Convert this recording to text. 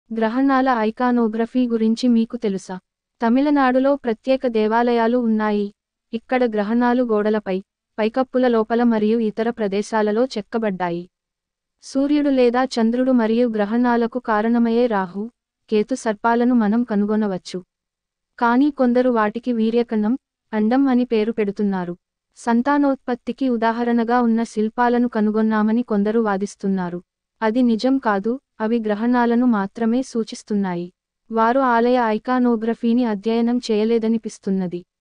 గ్రహణాల iconography గురించి మీకు తెలుసా తమిళనాడులో ప్రత్యేక దేవాలయాలు ఉన్నాయి ఇక్కడ గ్రహణాలు గోడలపై పైకప్పుల లోపల మరియు ఇతర ప్రదేశాలలో చెక్కబడ్డాయి సూర్యుడు లేదా చంద్రుడు మరియు గ్రహణాలకు కారణమయ్యే రాహు కేతు సర్పాలను మనం కనుగొనవచ్చు కానీ కొందరు వాటికి వీర్యకణం అండం అని పేరు పెడుతున్నారు సంతానోత్పత్తికి ఉదాహరణగా ఉన్న శిల్పాలను కనుగొన్నామని కొందరు వాదిస్తున్నారు అది నిజం కాదు అవి గ్రహణాలను మాత్రమే సూచిస్తున్నాయి వారు ఆలయ ఐకానోగ్రఫీని అధ్యయనం చేయలేదనిపిస్తున్నది